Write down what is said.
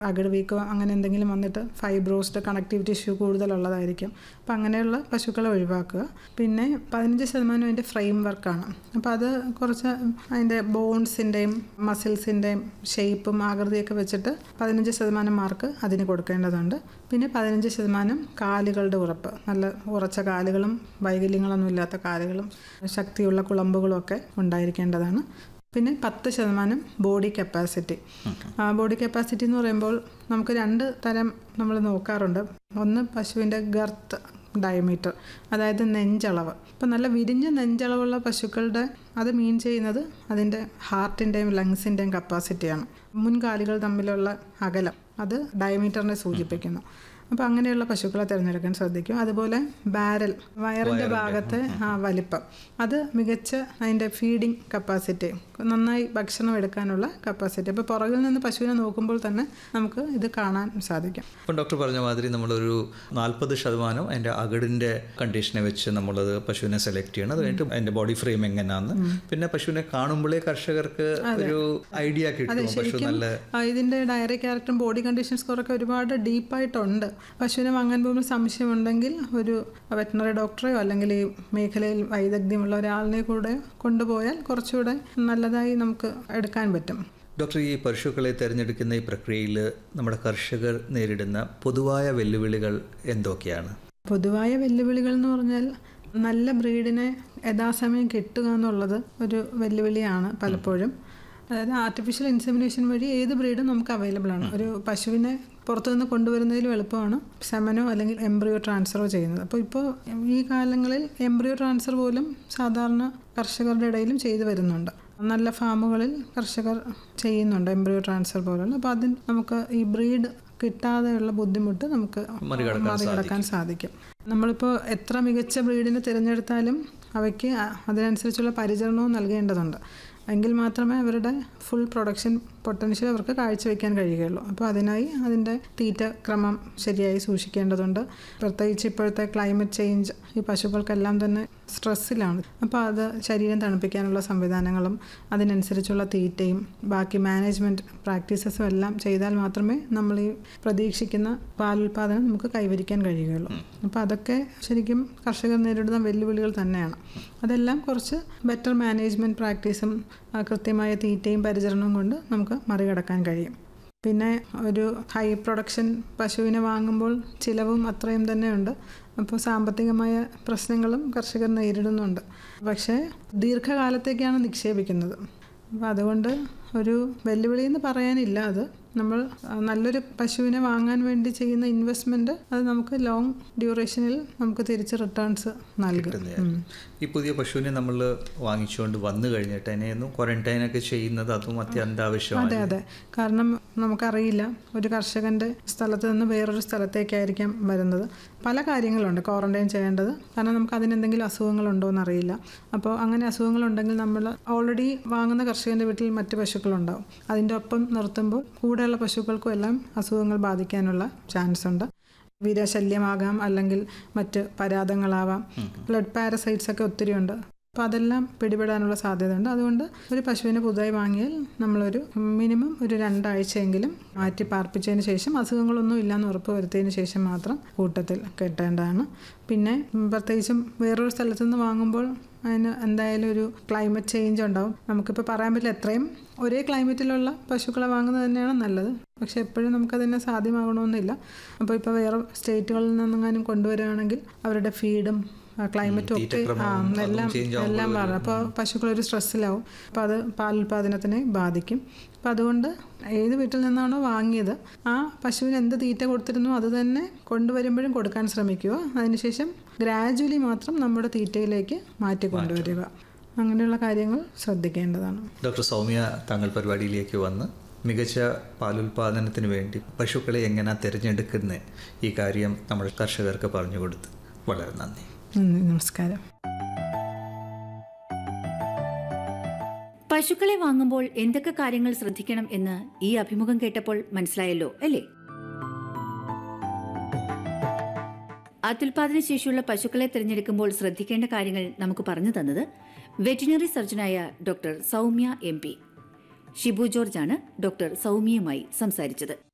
അകിട് വീക്കോ അങ്ങനെ എന്തെങ്കിലും വന്നിട്ട് ഫൈബ്രോസ്ഡ് കണക്ടിവിറ്റി ഇഷ്യൂ കൂടുതലുള്ളതായിരിക്കും അപ്പം അങ്ങനെയുള്ള പശുക്കളെ ഒഴിവാക്കുക പിന്നെ പതിനഞ്ച് ശതമാനം അതിൻ്റെ ഫ്രെയിം വർക്കാണ് അപ്പോൾ അത് കുറച്ച് അതിൻ്റെ ബോൺസിൻ്റെയും മസിൽസിൻ്റെയും ഷേപ്പും ആകൃതിയൊക്കെ വെച്ചിട്ട് പതിനഞ്ച് ശതമാനം മാർക്ക് അതിന് കൊടുക്കേണ്ടതുണ്ട് പിന്നെ പതിനഞ്ച് ശതമാനം കാലുകളുടെ ഉറപ്പ് നല്ല ഉറച്ച കാലുകളും വൈകല്യങ്ങളൊന്നും ഇല്ലാത്ത കാലുകളും ശക്തിയുള്ള കുളമ്പുകളും ഒക്കെ ഉണ്ടായിരിക്കേണ്ടതാണ് പിന്നെ പത്ത് ശതമാനം ബോഡി കപ്പാസിറ്റി ആ ബോഡി കപ്പാസിറ്റി എന്ന് പറയുമ്പോൾ നമുക്ക് രണ്ട് തരം നമ്മൾ നോക്കാറുണ്ട് ഒന്ന് പശുവിൻ്റെ ഗർത്ത് ഡയമീറ്റർ അതായത് നെഞ്ചളവ് ഇപ്പം നല്ല വിരിഞ്ഞ നെഞ്ചളവുള്ള പശുക്കളുടെ അത് മീൻ ചെയ്യുന്നത് അതിൻ്റെ ഹാർട്ടിൻ്റെയും ലങ്സിൻ്റെയും കപ്പാസിറ്റിയാണ് മുൻകാലുകൾ തമ്മിലുള്ള അകലം അത് ഡയമീറ്ററിനെ സൂചിപ്പിക്കുന്നു അപ്പോൾ അങ്ങനെയുള്ള പശുക്കളെ തിരഞ്ഞെടുക്കാൻ ശ്രദ്ധിക്കും അതുപോലെ ബാരൽ വയറിൻ്റെ ഭാഗത്തെ ആ വലിപ്പം അത് മികച്ച അതിൻ്റെ ഫീഡിങ് കപ്പാസിറ്റി നന്നായി ഭക്ഷണം എടുക്കാനുള്ള കപ്പാസിറ്റി അപ്പോൾ പുറകിൽ നിന്ന് പശുവിനെ നോക്കുമ്പോൾ തന്നെ നമുക്ക് ഇത് കാണാൻ സാധിക്കും ഇപ്പം ഡോക്ടർ പറഞ്ഞ മാതിരി നമ്മളൊരു നാൽപ്പത് ശതമാനം അതിൻ്റെ അകടിൻ്റെ കണ്ടീഷനെ വെച്ച് നമ്മളത് പശുവിനെ സെലക്ട് ചെയ്യണം അത് കഴിഞ്ഞിട്ട് അതിൻ്റെ ബോഡി ഫ്രെയിം എങ്ങനെയാന്ന് പിന്നെ പശുവിനെ കാണുമ്പോഴേ കർഷകർക്ക് ഒരു ഐഡിയ കിട്ടും പശു നല്ല ആ, ഇതിൻ്റെ ഡയറി ക്യാരക്ടറും ബോഡി കണ്ടീഷൻ സ്കോറൊക്കെ ഒരുപാട് ഡീപ്പായിട്ടുണ്ട് പശുവിനെ വാങ്ങാൻ പോകുമ്പോൾ സംശയമുണ്ടെങ്കിൽ ഒരു വെറ്റിനറി ഡോക്ടറെയോ അല്ലെങ്കിൽ ഈ മേഖലയിൽ വൈദഗ്ധ്യമുള്ള ഒരാളിനെ കൂടെ കൊണ്ടുപോയാൽ കുറച്ചുകൂടെ നല്ലതായി നമുക്ക് എടുക്കാൻ പറ്റും ഡോക്ടർ ഈ പശുക്കളെ തിരഞ്ഞെടുക്കുന്ന ഈ പ്രക്രിയയിൽ നമ്മുടെ കർഷകർ നേരിടുന്ന പൊതുവായ വെല്ലുവിളികൾ എന്തൊക്കെയാണ് പൊതുവായ വെല്ലുവിളികൾ എന്ന് പറഞ്ഞാൽ നല്ല ബ്രീഡിനെ യഥാസമയം കിട്ടുക എന്നുള്ളത് ഒരു വെല്ലുവിളിയാണ് പലപ്പോഴും അതായത് ആർട്ടിഫിഷ്യൽ ഇൻസെമിനേഷൻ വഴി ഏത് ബ്രീഡും നമുക്ക് അവൈലബിൾ ആണ് ഒരു പശുവിനെ പുറത്തുനിന്ന് കൊണ്ടുവരുന്നതിലും എളുപ്പമാണ് സെമനോ അല്ലെങ്കിൽ എംബ്രിയോ ട്രാൻസ്ഫറോ ചെയ്യുന്നത് അപ്പോൾ ഇപ്പോൾ ഈ കാലങ്ങളിൽ എംബ്രിയോ ട്രാൻസ്ഫർ പോലും സാധാരണ കർഷകരുടെ ഇടയിലും ചെയ്തു വരുന്നുണ്ട് നല്ല ഫാമുകളിൽ കർഷകർ ചെയ്യുന്നുണ്ട് എംബ്രിയോ ട്രാൻസ്ഫർ പോലുള്ള അപ്പോൾ അതിന് നമുക്ക് ഈ ബ്രീഡ് കിട്ടാതെയുള്ള ബുദ്ധിമുട്ട് നമുക്ക് മറികടക്കാൻ സാധിക്കും നമ്മളിപ്പോൾ എത്ര മികച്ച ബ്രീഡിനെ തിരഞ്ഞെടുത്താലും അവയ്ക്ക് അ- അതിനനുസരിച്ചുള്ള പരിചരണവും നൽകേണ്ടതുണ്ട് എങ്കിൽ മാത്രമേ അവരുടെ ഫുൾ പ്രൊഡക്ഷൻ പൊട്ടൻഷ്യൽ അവർക്ക് കാഴ്ചവെക്കാൻ കഴിയുകയുള്ളൂ അപ്പോൾ അതിനായി അതിൻ്റെ തീറ്റ ക്രമം ശരിയായി സൂക്ഷിക്കേണ്ടതുണ്ട് പ്രത്യേകിച്ച് ഇപ്പോഴത്തെ ക്ലൈമറ്റ് ചേഞ്ച് ഈ പശുക്കൾക്കെല്ലാം തന്നെ സ്ട്രെസ്സിലാണ് അപ്പോൾ അത് ശരീരം തണുപ്പിക്കാനുള്ള സംവിധാനങ്ങളും അതിനനുസരിച്ചുള്ള തീറ്റയും ബാക്കി മാനേജ്മെൻറ്റ് പ്രാക്ടീസസും എല്ലാം ചെയ്താൽ മാത്രമേ നമ്മൾ ഈ പ്രതീക്ഷിക്കുന്ന പാലുൽപാദനം നമുക്ക് കൈവരിക്കാൻ കഴിയുകയുള്ളൂ അപ്പോൾ അതൊക്കെ ശരിക്കും കർഷകർ നേരിടുന്ന വെല്ലുവിളികൾ തന്നെയാണ് അതെല്ലാം കുറച്ച് ബെറ്റർ മാനേജ്മെൻറ്റ് പ്രാക്ടീസും ആ, കൃത്യമായ തീറ്റയും പരിചരണവും കൊണ്ട് നമുക്ക് മറികടക്കാൻ കഴിയും പിന്നെ ഒരു ഹൈ പ്രൊഡക്ഷൻ പശുവിനെ വാങ്ങുമ്പോൾ ചിലവും അത്രയും തന്നെയുണ്ട് അപ്പോൾ സാമ്പത്തികമായ പ്രശ്നങ്ങളും കർഷകർ നേരിടുന്നുണ്ട് പക്ഷേ ദീർഘകാലത്തേക്കാണ് നിക്ഷേപിക്കുന്നത് അപ്പോൾ അതുകൊണ്ട് ഒരു വെല്ലുവിളി എന്ന് പറയാനില്ല അത് നമ്മൾ ആ, നല്ലൊരു പശുവിനെ വാങ്ങാൻ വേണ്ടി ചെയ്യുന്ന ഇൻവെസ്റ്റ്മെൻറ്റ് അത് നമുക്ക് ലോങ് ഡ്യൂറേഷനിൽ നമുക്ക് തിരിച്ച് റിട്ടേൺസ് നൽകും ഉം. ഈ പുതിയ പശുവിനെ നമ്മൾ വാങ്ങിച്ചുകൊണ്ട് വന്നു കഴിഞ്ഞിട്ട് അതിനെയൊന്നും ക്വാറന്റൈനൊക്കെ ചെയ്യുന്നത് അതും അത്യന്താവശ്യമാണ് അതെ അതെ കാരണം നമുക്കറിയില്ല ഒരു കർഷകന്റെ സ്ഥലത്ത് നിന്ന് വേറൊരു സ്ഥലത്തേക്കായിരിക്കാം വരുന്നത് പല കാര്യങ്ങളുണ്ട് ക്വാറന്റൈൻ ചെയ്യേണ്ടത് കാരണം നമുക്ക് അതിനെന്തെങ്കിലും അസുഖങ്ങളുണ്ടോ എന്നറിയില്ല അപ്പോൾ അങ്ങനെ അസുഖങ്ങളുണ്ടെങ്കിൽ നമ്മൾ ഓൾറെഡി വാങ്ങുന്ന കർഷകന്റെ വീട്ടിൽ മറ്റ് പശുക്കളുണ്ടാവും അതിൻ്റെ ഒപ്പം നിർത്തുമ്പോൾ കൂടെയുള്ള പശുക്കൾക്കും എല്ലാം അസുഖങ്ങൾ ബാധിക്കാനുള്ള ചാൻസ് ഉണ്ട് വിരശല്യമാകാം അല്ലെങ്കിൽ മറ്റ് പരാതങ്ങളാവാം ബ്ലഡ് പാരസൈറ്റ്സ് ഒക്കെ ഒത്തിരി ഉണ്ട് അപ്പോൾ അതെല്ലാം പിടിപെടാനുള്ള സാധ്യതയുണ്ട് അതുകൊണ്ട് ഒരു പശുവിനെ പുതുതായി വാങ്ങിയാൽ നമ്മളൊരു മിനിമം ഒരു രണ്ടാഴ്ചയെങ്കിലും മാറ്റി പാർപ്പിച്ചതിന് ശേഷം അസുഖങ്ങളൊന്നും ഇല്ലാന്ന് ഉറപ്പ് വരുത്തിയതിന് ശേഷം മാത്രം കൂട്ടത്തിൽ കെട്ടേണ്ടതാണ് പിന്നെ ഉം, പ്രത്യേകിച്ചും വേറൊരു സ്ഥലത്തു നിന്ന് വാങ്ങുമ്പോൾ അതിന് എന്തായാലും ഒരു ക്ലൈമറ്റ് ചേഞ്ച് ഉണ്ടാവും നമുക്കിപ്പോൾ പറയാൻ പറ്റില്ല എത്രയും ഒരേ ക്ലൈമറ്റിലുള്ള പശുക്കളെ വാങ്ങുന്നത് തന്നെയാണ് നല്ലത് പക്ഷെ എപ്പോഴും നമുക്കതിനെ സാധ്യമാകണമെന്നില്ല അപ്പോൾ ഇപ്പോൾ വേറെ സ്റ്റേറ്റുകളിൽ നിന്നെങ്ങാനും കൊണ്ടുവരികയാണെങ്കിൽ അവരുടെ ഫീഡും ക്ലൈമറ്റും ഒക്കെ ആ എല്ലാം എല്ലാം മാറും അപ്പോൾ പശുക്കൾ ഒരു സ്ട്രെസ്സിലാവും അപ്പോൾ അത് പാലുൽപാദനത്തിനെ ബാധിക്കും അപ്പം അതുകൊണ്ട് ഏത് വീട്ടിൽ നിന്നാണോ വാങ്ങിയത് ആ പശുവിന് എന്ത് തീറ്റ കൊടുത്തിരുന്നോ അത് തന്നെ കൊണ്ടുവരുമ്പോഴും കൊടുക്കാൻ ശ്രമിക്കുക അതിനുശേഷം ഗ്രാജുവലി മാത്രം നമ്മുടെ തീറ്റയിലേക്ക് മാറ്റി കൊണ്ടുവരിക അങ്ങനെയുള്ള കാര്യങ്ങൾ ശ്രദ്ധിക്കേണ്ടതാണ് ഡോക്ടർ സൗമ്യ താങ്കൾ പരിപാടിയിലേക്ക് വന്ന് മികച്ച പാലുൽപാദനത്തിന് വേണ്ടി പശുക്കളെ എങ്ങനെ തിരഞ്ഞെടുക്കുന്നത് ഈ കാര്യം നമ്മുടെ കർഷകർക്ക് പറഞ്ഞു കൊടുത്ത് വളരെ നന്ദി നന്ദി നമസ്കാരം പശുക്കളെ വാങ്ങുമ്പോൾ എന്തൊക്കെ കാര്യങ്ങൾ ശ്രദ്ധിക്കണം എന്ന് ഈ അഭിമുഖം കേട്ടപ്പോൾ മനസ്സിലായല്ലോ അല്ലേ അത്യുൽപാദന ശേഷിയുള്ള പശുക്കളെ തിരഞ്ഞെടുക്കുമ്പോൾ ശ്രദ്ധിക്കേണ്ട കാര്യങ്ങൾ നമുക്ക് പറഞ്ഞു തന്നത് വെറ്റിനറി സർജനായ doctor Soumya M P Shibu ജോർജാണ് ഡോക്ടർ സൗമ്യയുമായി സംസാരിച്ചത്